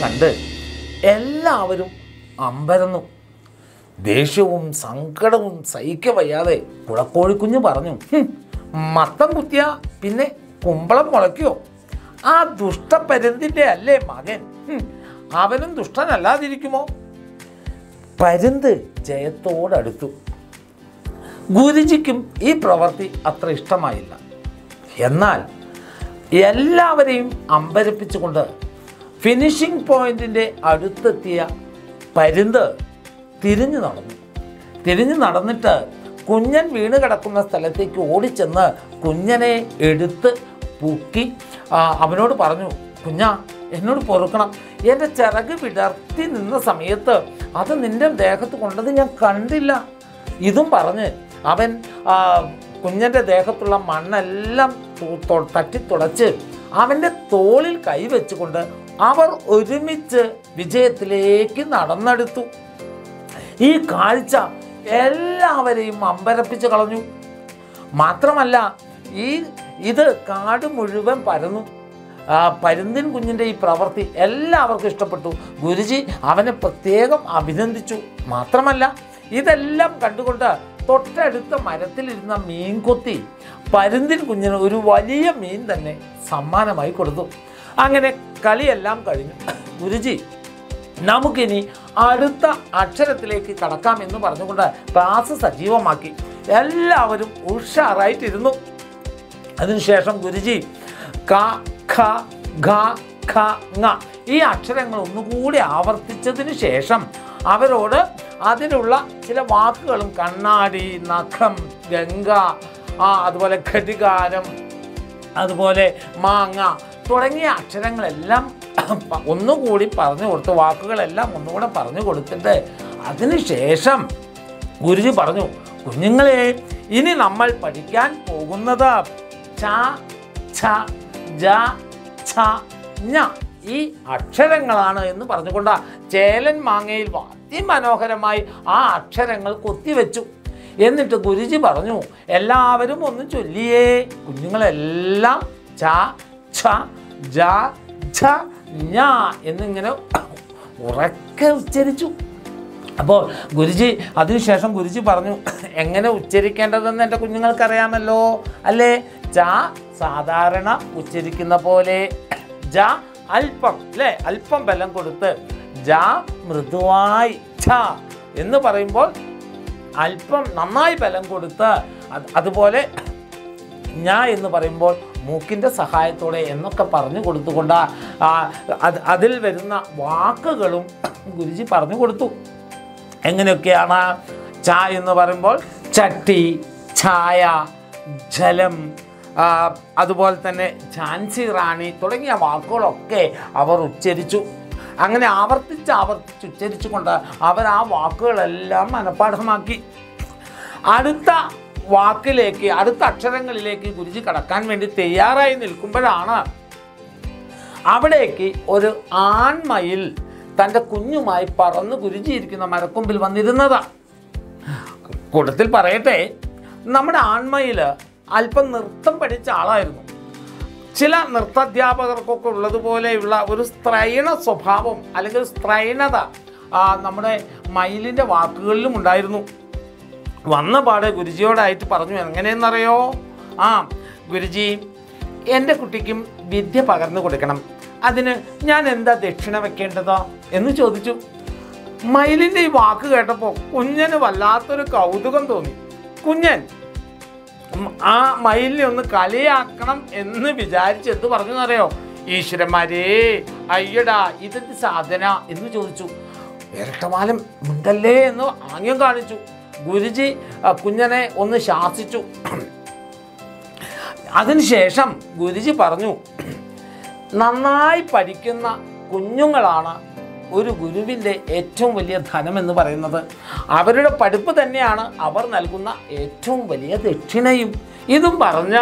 കണ്ട് എല്ലാവരും അമ്പരന്നു ദേഷ്യവും സങ്കടവും സഹിക്ക വയ്യാതെ കുളക്കോഴിക്കുഞ്ഞ് പറഞ്ഞു "ഹും, മത്തം കുത്തിയ പിന്നെ കുമ്പളം മുളയ്ക്കോ ആ ദുഷ്ടപരുന്തിൻ്റെ അല്ലേ മകൻ ഹും, അവനും ദുഷ്ടനല്ലാതിരിക്കുമോ പരുന്ത് ജയത്തോടടുത്തു ഗുരുജിക്കും ഈ പ്രവൃത്തി അത്ര ഇഷ്ടമായില്ല എന്നാൽ എല്ലാവരെയും അമ്പരപ്പിച്ചുകൊണ്ട് ഫിനിഷിംഗ് പോയിന്റിൻ്റെ അടുത്തെത്തിയ പരുന്ത് തിരിഞ്ഞു നടന്നു തിരിഞ്ഞു നടന്നിട്ട് കുഞ്ഞൻ വീണ് കിടക്കുന്ന സ്ഥലത്തേക്ക് ഓടിച്ചെന്ന് കുഞ്ഞനെ എടുത്ത് പൊക്കി ആ, അവനോട് പറഞ്ഞു കുഞ്ഞാ എന്നോട് പൊറുക്കണം എൻ്റെ ചിറക് വിടർത്തി നിന്ന സമയത്ത് അത് നിന്റെ ദേഹത്ത് കൊണ്ടത് ഞാൻ കണ്ടില്ല ഇതും പറഞ്ഞ് അവൻ ആ, കുഞ്ഞൻ്റെ ദേഹത്തുള്ള മണ്ണെല്ലാം തു- തൊ- തട്ടി തുടച്ച് അവൻ്റെ തോളിൽ കൈവച്ചുകൊണ്ട് അവർ ഒരുമിച്ച് വിജയത്തിലേക്ക് നടന്നെടുത്തു ഈ കാഴ്ച എല്ലാവരെയും അമ്പരപ്പിച്ച് കളഞ്ഞു മാത്രമല്ല ഈ ഇത് കാട് മുഴുവൻ പരന്നു ആ പരുന്തിൻ കുഞ്ഞിൻ്റെ ഈ പ്രവൃത്തി എല്ലാവർക്കും ഇഷ്ടപ്പെട്ടു ഗുരുജി അവനെ പ്രത്യേകം അഭിനന്ദിച്ചു മാത്രമല്ല ഇതെല്ലാം കണ്ടുകൊണ്ട് തൊട്ടടുത്ത മരത്തിലിരുന്ന മീൻ കൊത്തി പരുന്തിൻ കുഞ്ഞിന് ഒരു വലിയ മീൻ തന്നെ സമ്മാനമായി കൊടുത്തു അങ്ങനെ കളിയെല്ലാം കഴിഞ്ഞു ഗുരുജി നമുക്കിനി അടുത്ത അക്ഷരത്തിലേക്ക് കടക്കാം എന്ന് പറഞ്ഞുകൊണ്ട് ക്ലാസ് സജീവമാക്കി എല്ലാവരും ഉഷാറായിട്ടിരുന്നു അതിനുശേഷം ഗുരുജി ക ഖ ഘ ഖ ങ ഈ അക്ഷരങ്ങൾ ഒന്നുകൂടി ആവർത്തിച്ചതിന് ശേഷം അവരോട് അതിലുള്ള ചില വാക്കുകളും കണ്ണാടി നഖം ഗംഗ ആ അതുപോലെ ഘടികാരം അതുപോലെ മാങ്ങ തുടങ്ങിയ അക്ഷരങ്ങളെല്ലാം പ- ഒന്നുകൂടി പറഞ്ഞു കൊടുത്തു വാക്കുകളെല്ലാം ഒന്നുകൂടെ പറഞ്ഞു കൊടുത്തിട്ട് അതിനുശേഷം ഗുരുജി പറഞ്ഞു കുഞ്ഞുങ്ങളെ ഇനി നമ്മൾ പഠിക്കാൻ പോകുന്നത് ച ഛ ജ ഛ ഞ ഈ അക്ഷരങ്ങളാണ് എന്ന് പറഞ്ഞുകൊണ്ട് ചേലൻ മാങ്ങയിൽ അതിമനോഹരമായി ആ അക്ഷരങ്ങൾ കൊത്തിവെച്ചു എന്നിട്ട് ഗുരുജി പറഞ്ഞു എല്ലാവരും ഒന്ന് ചൊല്ലിയേ കുഞ്ഞുങ്ങളെല്ലാം ച ഛ ജ ഛ ഞ എന്നിങ്ങനെ ഉറക്കെ ഉച്ചരിച്ചു അപ്പോൾ ഗുരുജി അതിനുശേഷം ഗുരുജി പറഞ്ഞു എങ്ങനെ ഉച്ചരിക്കേണ്ടതെന്ന് എൻ്റെ കുഞ്ഞുങ്ങൾക്കറിയാമല്ലോ അല്ലേ ച സാധാരണ ഉച്ചരിക്കുന്ന പോലെ ജ അല്പം അല്ലേ അല്പം ബലം കൊടുത്ത് ജ മൃദുവായി ഛ എന്ന് പറയുമ്പോൾ അല്പം നന്നായി ബലം കൊടുത്ത് അത് അതുപോലെ ഞാൻ എന്ന് പറയുമ്പോൾ മൂക്കിൻ്റെ സഹായത്തോടെ എന്നൊക്കെ പറഞ്ഞു കൊടുത്തുകൊണ്ട് ആ, അത് അതിൽ വരുന്ന വാക്കുകളും ഗുരുജി പറഞ്ഞു കൊടുത്തു എങ്ങനെയൊക്കെയാണ് ച എന്ന് പറയുമ്പോൾ ചട്ടി ഛായ ജലം ആ, അതുപോലെ തന്നെ ഝാൻസി റാണി തുടങ്ങിയ വാക്കുകളൊക്കെ അവർ ഉച്ചരിച്ചു അങ്ങനെ ആവർത്തിച്ച് ആവർത്തിച്ച് ഉച്ചരിച്ചുകൊണ്ട് അവർ ആ വാക്കുകളെല്ലാം മനഃപ്പാഠമാക്കി അടുത്ത വാക്കിലേക്ക് അടുത്ത അക്ഷരങ്ങളിലേക്ക് ഗുരുജി കടക്കാൻ വേണ്ടി തയ്യാറായി നിൽക്കുമ്പോഴാണ് അവിടേക്ക് ഒരു ആൺമയിൽ തൻ്റെ കുഞ്ഞുമായി പറന്ന് ഗുരുജി ഇരിക്കുന്ന മരക്കൊമ്പിൽ വന്നിരുന്നത് കൂട്ടത്തിൽ പറയട്ടെ നമ്മുടെ ആൺമയിൽ അല്പം നൃത്തം പഠിച്ച ആളായിരുന്നു ചില നൃത്താധ്യാപകർക്കൊക്കെ ഉള്ളതുപോലെയുള്ള ഒരു സ്ത്രൈണ സ്വഭാവം അല്ലെങ്കിൽ സ്ത്രൈണത ആ, നമ്മുടെ മയിലിൻ്റെ വാക്കുകളിലും ഉണ്ടായിരുന്നു വന്ന പാടെ ഗുരുജിയോടായിട്ട് പറഞ്ഞു എങ്ങനെയെന്നറിയോ ആ ഗുരുജി എൻ്റെ കുട്ടിക്കും വിദ്യ പകർന്നു കൊടുക്കണം അതിന് ഞാൻ എന്താ ദക്ഷിണ വെക്കേണ്ടതോ എന്ന് ചോദിച്ചു മയിലിൻ്റെ ഈ വാക്ക് കേട്ടപ്പോൾ കുഞ്ഞന് വല്ലാത്തൊരു കൗതുകം തോന്നി കുഞ്ഞൻ ഉം, ആ മയിലിനെ ഒന്ന് കളിയാക്കണം എന്ന് വിചാരിച്ച് എന്ത് പറഞ്ഞു എന്നറിയോ ഈശ്വരന്മാരേ അയ്യടാ ഇതെന്ത് സാധന എന്ന് ചോദിച്ചു ഇരട്ടമാലം ഉണ്ടല്ലേ എന്ന് ആംഗ്യം കാണിച്ചു ഗുരുജി ആ, കുഞ്ഞനെ ഒന്ന് ശാസിച്ചു അതിനുശേഷം ഗുരുജി പറഞ്ഞു നന്നായി പഠിക്കുന്ന കുഞ്ഞുങ്ങളാണ് ഒരു ഗുരുവിൻ്റെ ഏറ്റവും വലിയ ധനം എന്ന് പറയുന്നത് അവരുടെ പഠിപ്പ് തന്നെയാണ് അവർ നൽകുന്ന ഏറ്റവും വലിയ ദക്ഷിണയും ഇതും പറഞ്ഞ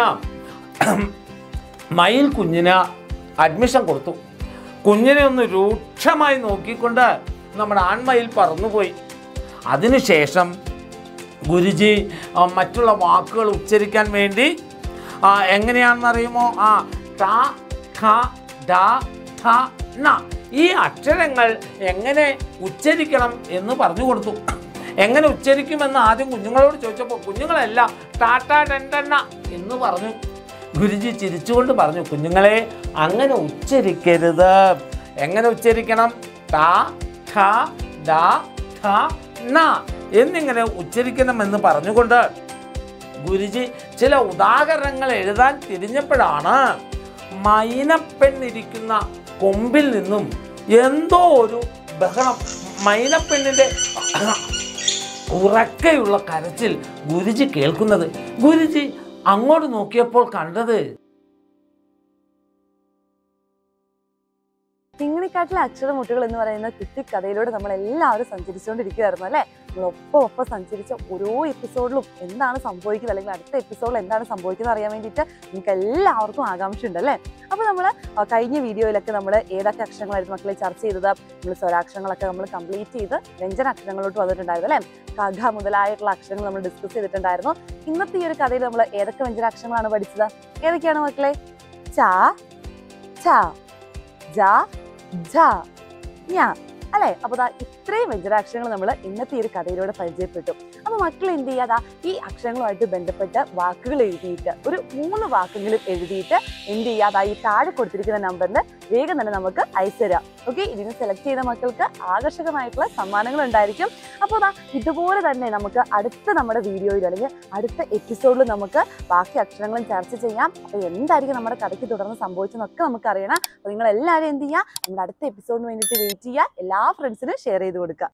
മയിൽ കുഞ്ഞിന് അഡ്മിഷൻ കൊടുത്തു കുഞ്ഞിനെ ഒന്ന് രൂക്ഷമായി നോക്കിക്കൊണ്ട് നമ്മുടെ ആൺമയിൽ പറന്നുപോയി അതിനുശേഷം ഗുരുജി ആ, മറ്റുള്ള വാക്കുകൾ ഉച്ചരിക്കാൻ വേണ്ടി ആ, എങ്ങനെയാണെന്ന് അറിയുമോ ആ ട ഖ ഡ ഠ ണ ഈ അക്ഷരങ്ങൾ എങ്ങനെ ഉച്ചരിക്കണം എന്ന് പറഞ്ഞു കൊടുത്തു എങ്ങനെ ഉച്ചരിക്കുമെന്ന് ആദ്യം കുഞ്ഞുങ്ങളോട് ചോദിച്ചപ്പോൾ കുഞ്ഞുങ്ങളെല്ലാം ടാറ്റ ഡെണ്ടെണ്ണ എന്ന് പറഞ്ഞു ഗുരുജി ചിരിച്ചുകൊണ്ട് പറഞ്ഞു കുഞ്ഞുങ്ങളെ അങ്ങനെ ഉച്ചരിക്കരുത് എങ്ങനെ ഉച്ചരിക്കണം ടാ ഠ ഡ ഠ ന എന്നിങ്ങനെ ഉച്ചരിക്കണമെന്ന് പറഞ്ഞുകൊണ്ട് ഗുരുജി ചില ഉദാഹരണങ്ങൾ എഴുതാൻ തിരിഞ്ഞപ്പോഴാണ് മൈനപ്പെണ്ണിരിക്കുന്ന കൊമ്പിൽ നിന്നും എന്തോ ഒരു ബഹളം മൈനപ്പെണ്ണിൻ്റെ ഉറക്കെയുള്ള കരച്ചിൽ ഗുരുജി കേൾക്കുന്നത് ഗുരുജി അങ്ങോട്ട് നോക്കിയപ്പോൾ കണ്ടത് തിങ്ങിണിക്കാട്ടിലെ അക്ഷരമുട്ടുകൾ എന്ന് പറയുന്ന കുട്ടിക്കഥയിലൂടെ നമ്മൾ എല്ലാവരും സഞ്ചരിച്ചുകൊണ്ടിരിക്കുകയായിരുന്നു അല്ലേ നമ്മൾ ഒപ്പം ഒപ്പം സഞ്ചരിച്ച ഓരോ എപ്പിസോഡിലും എന്താണ് സംഭവിക്കുന്നത് അല്ലെങ്കിൽ അടുത്ത എപ്പിസോഡിൽ എന്താണ് സംഭവിക്കുന്നത് അറിയാൻ വേണ്ടിയിട്ട് നിങ്ങൾക്ക് എല്ലാവർക്കും ആകാംക്ഷ ഉണ്ട് അല്ലേ അപ്പോൾ നമ്മൾ കഴിഞ്ഞ വീഡിയോയിലൊക്കെ നമ്മൾ ഏതൊക്കെ അക്ഷരങ്ങളായിരുന്നു മക്കളെ ചർച്ച ചെയ്തത് നമ്മൾ സ്വരാക്ഷരങ്ങളൊക്കെ നമ്മൾ കംപ്ലീറ്റ് ചെയ്ത് വ്യഞ്ജന അക്ഷരങ്ങളോട്ട് വന്നിട്ടുണ്ടായിരുന്നു അല്ലേ കഥ മുതലായിട്ടുള്ള അക്ഷരങ്ങൾ നമ്മൾ ഡിസ്കസ് ചെയ്തിട്ടുണ്ടായിരുന്നു ഇന്നത്തെ ഈ ഒരു കഥയിൽ നമ്മൾ ഏതൊക്കെ വ്യഞ്ജനാക്ഷരങ്ങളാണ് പഠിച്ചത് ഏതൊക്കെയാണ് മക്കളെ ച ച ജ ജ ഞ അല്ലെ അപ്പൊ ദാ ഇത്രയും വ്യഞ്ജനാക്ഷരങ്ങൾ നമ്മൾ ഇന്നത്തെ ഈ ഒരു കഥയിലൂടെ പരിചയപ്പെട്ടു അപ്പൊ മക്കൾ എന്ത് ചെയ്യാതാ ഈ അക്ഷരങ്ങളുമായിട്ട് ബന്ധപ്പെട്ട് വാക്കുകൾ എഴുതിയിട്ട് ഒരു മൂന്ന് വാക്കെങ്കിലും എഴുതിയിട്ട് എന്ത് ചെയ്യാതാ ഈ താഴെ കൊടുത്തിരിക്കുന്ന നമ്പറിൽ വേഗം തന്നെ നമുക്ക് അയച്ചു തരാം ഓക്കെ ഇതിന് സെലക്ട് ചെയ്ത മക്കൾക്ക് ആകർഷകമായിട്ടുള്ള സമ്മാനങ്ങൾ ഉണ്ടായിരിക്കും അപ്പോൾ ദാ ഇതുപോലെ തന്നെ നമുക്ക് അടുത്ത നമ്മുടെ വീഡിയോയിൽ അല്ലെങ്കിൽ അടുത്ത എപ്പിസോഡിൽ നമുക്ക് ബാക്കി അക്ഷരങ്ങളും ചർച്ച ചെയ്യാം അപ്പോൾ എന്തായിരിക്കും നമ്മുടെ കഥയ്ക്ക് തുടർന്ന് സംഭവിച്ചെന്നൊക്കെ നമുക്ക് അറിയണം അപ്പോൾ നിങ്ങൾ എല്ലാവരും എന്ത് ചെയ്യുക നമ്മുടെ അടുത്ത എപ്പിസോഡിന് വേണ്ടിയിട്ട് വെയിറ്റ് ചെയ്യുക എല്ലാ ഫ്രണ്ട്സിനും ഷെയർ ചെയ്ത് കൊടുക്കുക